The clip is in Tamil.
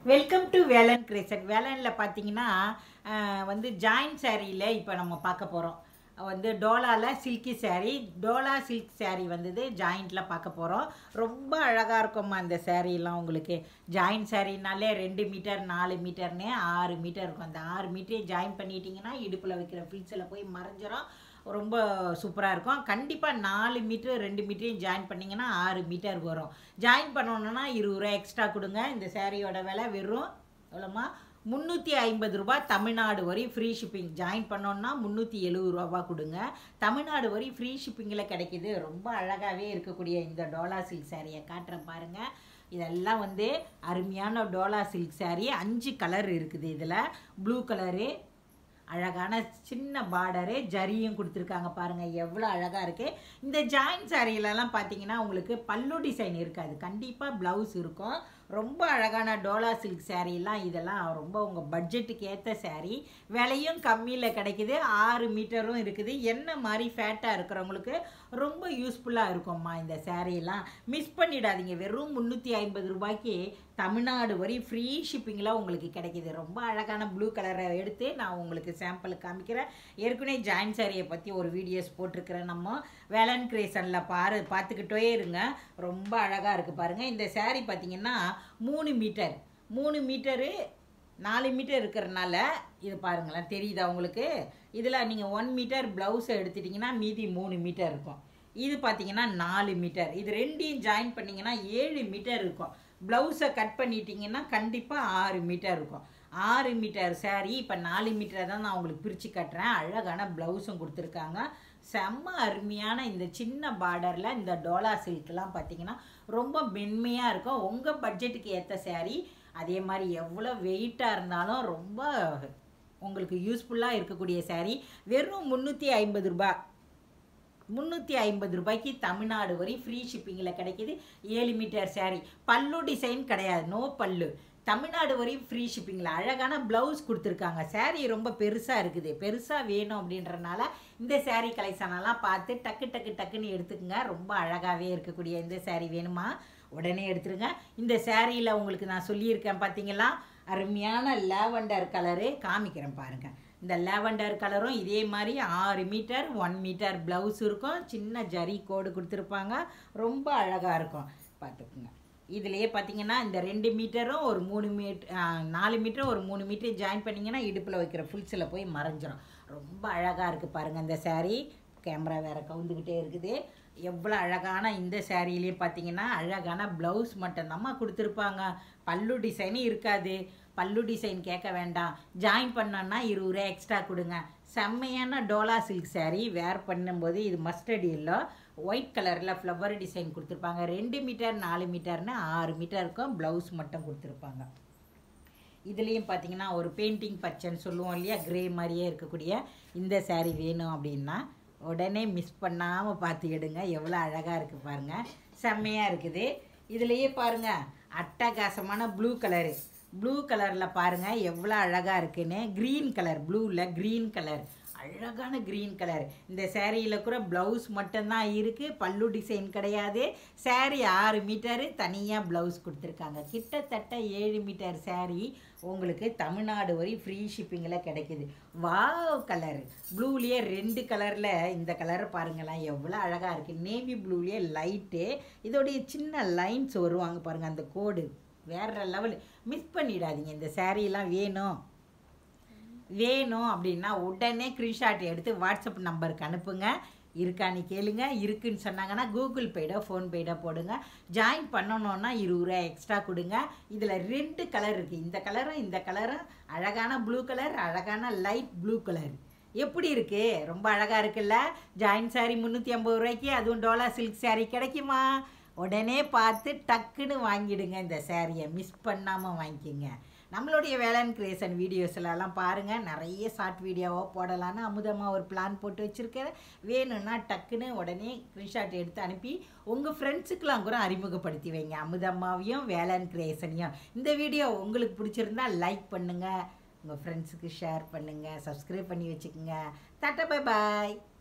வெல்கம் டு வேலன் கிரேசன் வேலனில் பார்த்தீங்கன்னா அஹ், வந்து ஜாயின் சாரியில் இப்போ நம்ம பார்க்க போகிறோம் வந்து டோலாவில் silky saree Dola silk saree வந்தது ஜாயிண்ட்டில் பார்க்க போகிறோம் ரொம்ப அழகாக இருக்கும்மா அந்த சாரீலாம் உங்களுக்கு ஜாயின் சாரீனாலே ரெண்டு மீட்டர் நாலு மீட்டர்னு ஆறு மீட்டர் இருக்கும் அந்த ஆறு மீட்டரையும் ஜாயின் பண்ணிட்டீங்கன்னா இடுப்பில் வைக்கிற ஃபில்ஸில் போய் மறைஞ்சிரும் ரொம்ப சூப்பராக இருக்கும் கண்டிப்பாக நாலு மீட்டர் ரெண்டு மீட்டரையும் ஜாயின் பண்ணிங்கன்னா ஆறு மீட்டர் வரும் ஜாயின் பண்ணணுன்னா இருபது ரூபா எக்ஸ்ட்ரா கொடுங்க இந்த சாரியோட விலை வெறும் எவ்வளோமா முந்நூற்றி ஐம்பது ரூபாய் தமிழ்நாடு வரை ஃப்ரீ ஷிப்பிங் ஜாயின் பண்ணோன்னா முந்நூற்றி எழுபது ரூபா கொடுங்க தமிழ்நாடு வரை ஃப்ரீ ஷிப்பிங்கில் கிடைக்கிது ரொம்ப அழகாகவே இருக்கக்கூடிய இந்த டோலா சில்க் சாரியை காட்டுறேன் பாருங்கள் இதெல்லாம் வந்து அருமையான டோலா சில்க் saree அஞ்சு கலர் இருக்குது இதில் ப்ளூ கலரு அழகான சின்ன பார்டரு ஜரியும் கொடுத்துருக்காங்க பாருங்கள் எவ்வளோ அழகாக இருக்குது இந்த ஜாயின் சாரீலலாம் பார்த்தீங்கன்னா உங்களுக்கு பல்லு டிசைன் இருக்காது கண்டிப்பாக ப்ளவுஸ் இருக்கும் ரொம்ப அழகான டோலா சில்க் சாரீலாம் இதெல்லாம் ரொம்ப உங்கள் பட்ஜெட்டுக்கு ஏற்ற saree விலையும் கம்மியில் கிடைக்குது ஆறு மீட்டரும் இருக்குது என்ன மாதிரி ஃபேட்டாக இருக்கிறவங்களுக்கு ரொம்ப யூஸ்ஃபுல்லாக இருக்கும்மா இந்த சாரீலாம் மிஸ் பண்ணிடாதீங்க வெறும் முந்நூற்றி ஐம்பது ரூபாய்க்கு தமிழ்நாடு வரை ஃப்ரீ ஷிப்பிங்கில் உங்களுக்கு கிடைக்கிது ரொம்ப அழகான ப்ளூ கலரை எடுத்து நான் உங்களுக்கு சாம்பிள் காமிக்கிறேன் ஏற்கனவே ஜாயின் சாரியை பற்றி ஒரு வீடியோஸ் போட்டிருக்கிறேன் நம்ம வேலன் கிரேசனில் பாரு பார்த்துக்கிட்டே இருங்க ரொம்ப அழகாக இருக்குது பாருங்கள் இந்த saree பார்த்தீங்கன்னா மூணு மீட்டர் மூணு மீட்டரு நாலு மீட்டர் இருக்கிறனால இது பாருங்களேன் தெரியுதா உங்களுக்கு இதில் நீங்கள் ஒன் மீட்டர் ப்ளவுஸை எடுத்துட்டிங்கன்னா மீதி மூணு மீட்டர் இருக்கும் இது பார்த்தீங்கன்னா நாலு மீட்டர் இது ரெண்டையும் ஜாயின் பண்ணிங்கன்னா ஏழு மீட்டர் இருக்கும் ப்ளவுஸை கட் பண்ணிட்டீங்கன்னா கண்டிப்பாக ஆறு மீட்டர் இருக்கும் ஆறு மீட்டர் saree இப்போ நாலு மீட்டரை தான் நான் உங்களுக்கு பிரித்து கட்டுறேன் அழகான ப்ளவுஸும் கொடுத்துருக்காங்க செம்ம அருமையான இந்த சின்ன பார்டரில் இந்த டோலா சில்க்லாம் பார்த்தீங்கன்னா ரொம்ப மென்மையாக இருக்கும் உங்கள் பட்ஜெட்டுக்கு ஏற்ற saree அதே மாதிரி எவ்வளோ வெயிட்டாக இருந்தாலும் ரொம்ப உங்களுக்கு யூஸ்ஃபுல்லாக இருக்கக்கூடிய saree வெறும் முந்நூற்றி ஐம்பது ரூபாய் முந்நூற்றி ஐம்பது ரூபாய்க்கு தமிழ்நாடு வரை ஃப்ரீ ஷிப்பிங்கில் கிடைக்கிது ஏழு மீட்டர் saree பல்லு டிசைன் கிடையாது நோ பல்லு தமிழ்நாடு வரையும் ஃப்ரீ ஷிப்பிங்கில் அழகான ப்ளவுஸ் கொடுத்துருக்காங்க saree ரொம்ப பெருசாக இருக்குது பெருசாக வேணும் அப்படின்றனால இந்த saree கலெக்ஷனெல்லாம் பார்த்து டக்கு டக்கு டக்குன்னு எடுத்துக்கங்க ரொம்ப அழகாகவே இருக்கக்கூடிய இந்த saree வேணுமா உடனே எடுத்துருங்க இந்த சேரீயில் உங்களுக்கு நான் சொல்லியிருக்கேன் பார்த்தீங்களா அருமையான லேவண்டர் கலரு காமிக்கிறேன் பாருங்கள் இந்த லேவண்டர் கலரும் இதே மாதிரி ஆறு மீட்டர் ஒன் மீட்டர் ப்ளவுஸ் இருக்கும் சின்ன ஜரி கோடு கொடுத்துருப்பாங்க ரொம்ப அழகாக இருக்கும் பார்த்துக்குங்க இதுலேயே பார்த்தீங்கன்னா இந்த ரெண்டு மீட்டரும் ஒரு மூணு மீட் நாலு மீட்டரும் ஒரு மூணு மீட்டர் ஜாயின் பண்ணிங்கன்னா இடுப்பில் வைக்கிற ஃபுல்ஸில் போய் மறைஞ்சிரும் ரொம்ப அழகாக இருக்குது பாருங்கள் இந்த saree கேமரா வேறு கவுந்துக்கிட்டே இருக்குது எவ்வளோ அழகான இந்த சேரீலேயும் பார்த்தீங்கன்னா அழகான ப்ளவுஸ் மட்டும்தாம்மா கொடுத்துருப்பாங்க பல்லு டிசைனும் இருக்காது பல்லு டிசைன் கேட்க வேண்டாம் ஜாயின் பண்ணோன்னா இருபது ரூபா எக்ஸ்ட்ரா கொடுங்க செம்மையான டோலா சில்க் saree வேர் பண்ணும்போது இது மஸ்டர்ட் இல்லை ஒயிட் கலரில் ஃப்ளவர் டிசைன் கொடுத்துருப்பாங்க ரெண்டு மீட்டர் நாலு மீட்டர்னு ஆறு மீட்டர் இருக்கும் ப்ளவுஸ் மட்டும் கொடுத்துருப்பாங்க இதுலேயும் பார்த்தீங்கன்னா ஒரு பெயிண்டிங் பச்சைன்னு சொல்லுவோம் இல்லையா கிரே மாதிரியே இருக்கக்கூடிய இந்த saree வேணும் அப்படின்னா உடனே மிஸ் பண்ணாமல் பார்த்து எடுங்க எவ்வளோ அழகாக இருக்குது பாருங்கள் செம்மையாக இருக்குது இதுலேயே பாருங்கள் அட்டகாசமான ப்ளூ கலரு ப்ளூ கலரில் பாருங்கள் எவ்வளோ அழகாக இருக்குன்னு க்ரீன் கலர் ப்ளூவில் க்ரீன் கலர் அழகான க்ரீன் கலர் இந்த சேரீயில் கூட ப்ளவுஸ் மட்டும்தான் இருக்குது பல்லு டிசைன் கிடையாது saree ஆறு மீட்டரு தனியாக ப்ளவுஸ் கொடுத்துருக்காங்க கிட்டத்தட்ட ஏழு மீட்டர் saree உங்களுக்கு தமிழ்நாடு வரை ஃப்ரீ ஷிப்பிங்கில் கிடைக்குது வாவ் கலர் ப்ளூலேயே ரெண்டு கலரில் இந்த கலரை பாருங்களேன் எவ்வளோ அழகாக இருக்குது நேவி ப்ளூலேயே லைட்டு இதோடைய சின்ன லைன்ஸ் வருவாங்க பாருங்கள் அந்த கோடு வேற லெவல் மிஸ் பண்ணிடாதீங்க இந்த சாரீலாம் வேணும் வேணும் அப்படின்னா உடனே ஸ்க்ரீன்ஷாட் எடுத்து வாட்ஸ்அப் நம்பருக்கு அனுப்புங்க இருக்கான்னு கேளுங்க இருக்குன்னு சொன்னாங்கன்னா கூகுள் பேடோ ஃபோன்பேடோ போடுங்க ஜாயின் பண்ணணுன்னா இருபது ரூபா எக்ஸ்ட்ரா கொடுங்க இதில் ரெண்டு கலர் இருக்குது இந்த கலரும் இந்த கலரும் அழகான ப்ளூ கலர் அழகான லைட் ப்ளூ கலர் எப்படி இருக்கு ரொம்ப அழகாக இருக்குல்ல ஜாயின் saree முந்நூற்றி ஐம்பது ரூபாய்க்கு அதுவும் டோலா சில்க் saree கிடைக்குமா உடனே பார்த்து டக்குன்னு வாங்கிடுங்க இந்த சாரியை மிஸ் பண்ணாமல் வாங்கிக்கோங்க நம்மளுடைய வேளாண் கிரியேஷன் வீடியோஸ்லலாம் பாருங்கள் நிறைய ஷார்ட் வீடியோவாக போடலான்னு அமுதமாக ஒரு பிளான் போட்டு வச்சுருக்கேன் வேணும்னா டக்குன்னு உடனே ஸ்க்ரீன்ஷாட் எடுத்து அனுப்பி உங்கள் ஃப்ரெண்ட்ஸுக்கெலாம் கூட அறிமுகப்படுத்தி வைங்க அமுதம்மாவையும் வேளாண் கிரியேஷனையும் இந்த வீடியோ உங்களுக்கு பிடிச்சிருந்தா லைக் பண்ணுங்கள் உங்கள் ஃப்ரெண்ட்ஸுக்கு ஷேர் பண்ணுங்கள் சப்ஸ்கிரைப் பண்ணி வச்சுக்கோங்க டாட்டா பை பாய்